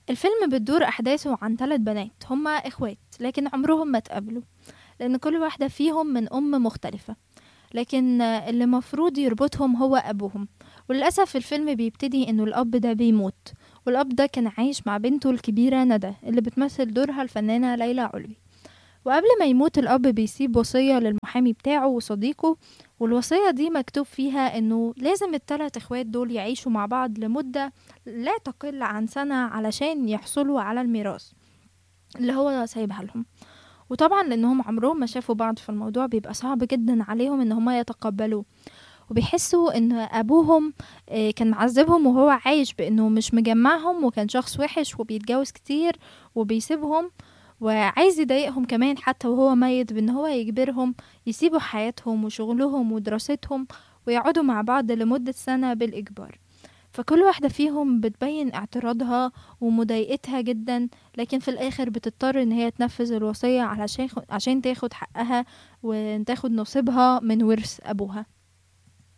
الفيلم بتدور أحداثه عن ثلاث بنات هما إخوات لكن عمرهم ما اتقابلوا لأن كل واحدة فيهم من أم مختلفة لكن آه، اللي مفروض يربطهم هو أبوهم وللأسف الفيلم بيبتدي إنه الأب ده بيموت والأب ده كان عايش مع بنته الكبيرة ندى اللي بتمثل دورها الفنانة ليلى علوي وقبل ما يموت الأب بيسيب وصية للمحامي بتاعه وصديقه والوصية دي مكتوب فيها إنه لازم التلات إخوات دول يعيشوا مع بعض لمدة لا تقل عن سنة علشان يحصلوا على الميراث اللي هو سايبها لهم وطبعا لأنهم عمرهم ما شافوا بعض في الموضوع بيبقى صعب جدا عليهم إن هما يتقبلوه وبيحسوا ان ابوهم آه، كان معذبهم وهو عايش بانه مش مجمعهم وكان شخص وحش وبيتجوز كتير وبيسيبهم وعايز يضايقهم كمان حتى وهو ميت بان هو يجبرهم يسيبوا حياتهم وشغلهم ودراستهم ويقعدوا مع بعض لمدة سنة بالإجبار فكل واحدة فيهم بتبين اعتراضها ومضايقتها جدا لكن في الآخر بتضطر إن هي تنفذ الوصية علشان عشان تاخد حقها وتاخد نصيبها من ورث أبوها